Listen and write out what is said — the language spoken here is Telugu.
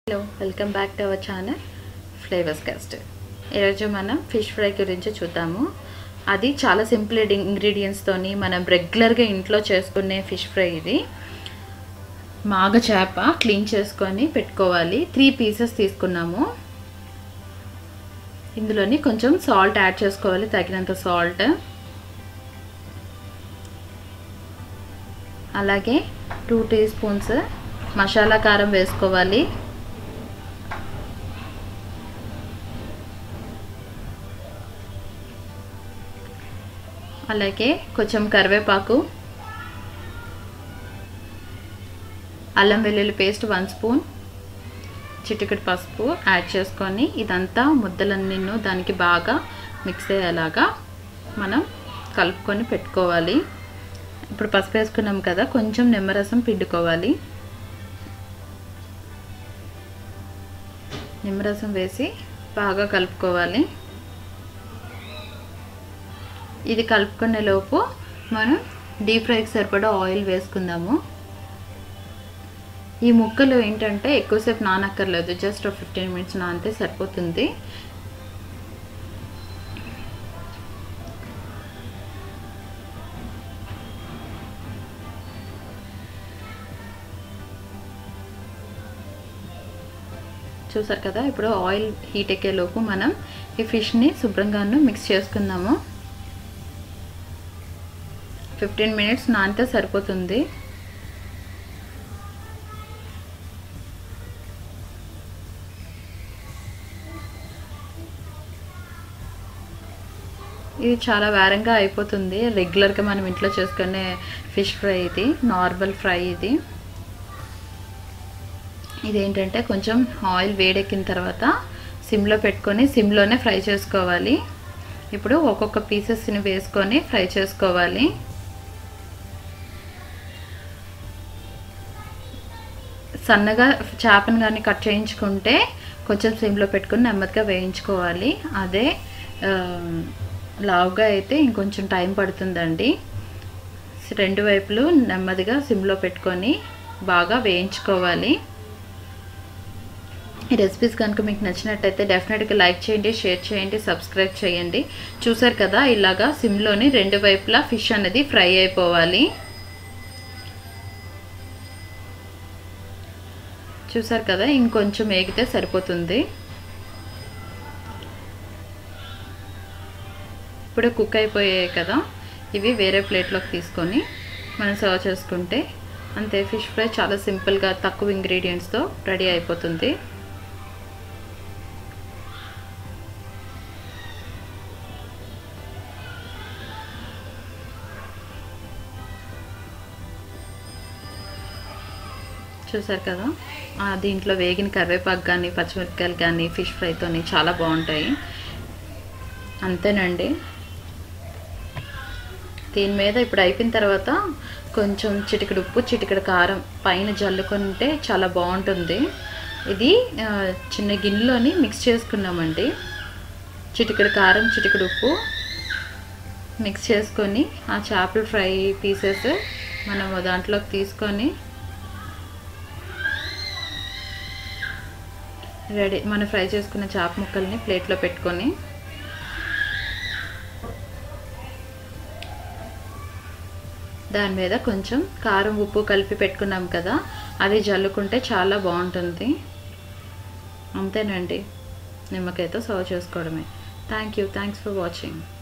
hello welcome back to our channel flavours cast ఈరోజు మనం ఫిష్ ఫ్రై గురించి చూద్దాము అది చాలా సింపుల్ ఇంగ్రీడియంట్స్తోని మనం రెగ్యులర్గా ఇంట్లో చేసుకునే ఫిష్ ఫ్రై ఇది మాగ చేప క్లీన్ చేసుకొని పెట్టుకోవాలి త్రీ పీసెస్ తీసుకున్నాము ఇందులోని కొంచెం సాల్ట్ యాడ్ చేసుకోవాలి తగినంత సాల్ట్ అలాగే టూ టీ స్పూన్స్ మసాలా కారం వేసుకోవాలి అలాగే కొంచెం కరివేపాకు అల్లం వెల్లుల్లి పేస్ట్ వన్ స్పూన్ చిటికెడు పసుపు యాడ్ చేసుకొని ఇదంతా ముద్దలన్నీ దానికి బాగా మిక్స్ అయ్యేలాగా మనం కలుపుకొని పెట్టుకోవాలి ఇప్పుడు పసుపు వేసుకున్నాం కదా కొంచెం నిమ్మరసం పిండుకోవాలి నిమ్మరసం వేసి బాగా కలుపుకోవాలి ఇది కలుపుకునే లోపు మనం డీప్ ఫ్రైకి సరిపడా ఆయిల్ వేసుకుందాము ఈ ముక్కలు ఏంటంటే ఎక్కువసేపు నానక్కర్లేదు జస్ట్ ఒక ఫిఫ్టీన్ మినిట్స్ నానితే సరిపోతుంది చూసారు కదా ఇప్పుడు ఆయిల్ హీట్ ఎక్కేలోపు మనం ఈ ఫిష్ని శుభ్రంగాను మిక్స్ చేసుకుందాము ఫిఫ్టీన్ మినిట్స్ నానితే సరిపోతుంది ఇది చాలా వేరంగా అయిపోతుంది రెగ్యులర్గా మనం ఇంట్లో చేసుకునే ఫిష్ ఫ్రై ఇది నార్మల్ ఫ్రై ఇది ఇదేంటంటే కొంచెం ఆయిల్ వేడెక్కిన తర్వాత సిమ్లో పెట్టుకొని సిమ్లోనే ఫ్రై చేసుకోవాలి ఇప్పుడు ఒక్కొక్క పీసెస్ని వేసుకొని ఫ్రై చేసుకోవాలి సన్నగా చేపను కానీ కట్ చేయించుకుంటే కొంచెం సిమ్లో పెట్టుకొని నెమ్మదిగా వేయించుకోవాలి అదే లావుగా అయితే ఇంకొంచెం టైం పడుతుందండి రెండు వైపులు నెమ్మదిగా సిమ్లో పెట్టుకొని బాగా వేయించుకోవాలి ఈ రెసిపీస్ కనుక మీకు నచ్చినట్టయితే డెఫినెట్గా లైక్ చేయండి షేర్ చేయండి సబ్స్క్రైబ్ చేయండి చూసారు కదా ఇలాగా సిమ్లోని రెండు వైపులా ఫిష్ అనేది ఫ్రై అయిపోవాలి చూసారు కదా ఇంకొంచెం వేగితే సరిపోతుంది ఇప్పుడు కుక్ అయిపోయాయి కదా ఇవి వేరే ప్లేట్లోకి తీసుకొని మనం సర్వ్ చేసుకుంటే అంతే ఫిష్ ఫ్రై చాలా సింపుల్గా తక్కువ ఇంగ్రీడియంట్స్తో రెడీ అయిపోతుంది చూసారు కదా దీంట్లో వేగిన కరివేపాకు కానీ పచ్చిమిరపకాయలు కానీ ఫిష్ ఫ్రైతోని చాలా బాగుంటాయి అంతేనండి దీని మీద ఇప్పుడు అయిపోయిన తర్వాత కొంచెం చిటికెడు ఉప్పు చిటికెడు కారం పైన జల్లుకుంటే చాలా బాగుంటుంది ఇది చిన్న గిన్నెలోని మిక్స్ చేసుకున్నామండి చిటికెడు కారం చిటికెడు ఉప్పు మిక్స్ చేసుకొని ఆ చేపల ఫ్రై పీసెస్ మనం దాంట్లోకి తీసుకొని రెడీ మనం ఫ్రై చేసుకున్న చేప ముక్కల్ని ప్లేట్లో పెట్టుకొని దాని మీద కొంచెం కారం ఉప్పు కలిపి పెట్టుకున్నాం కదా అది జల్లుకుంటే చాలా బాగుంటుంది అంతేనండి నిమ్మకాయతో సర్వ్ చేసుకోవడమే thank you thanks for watching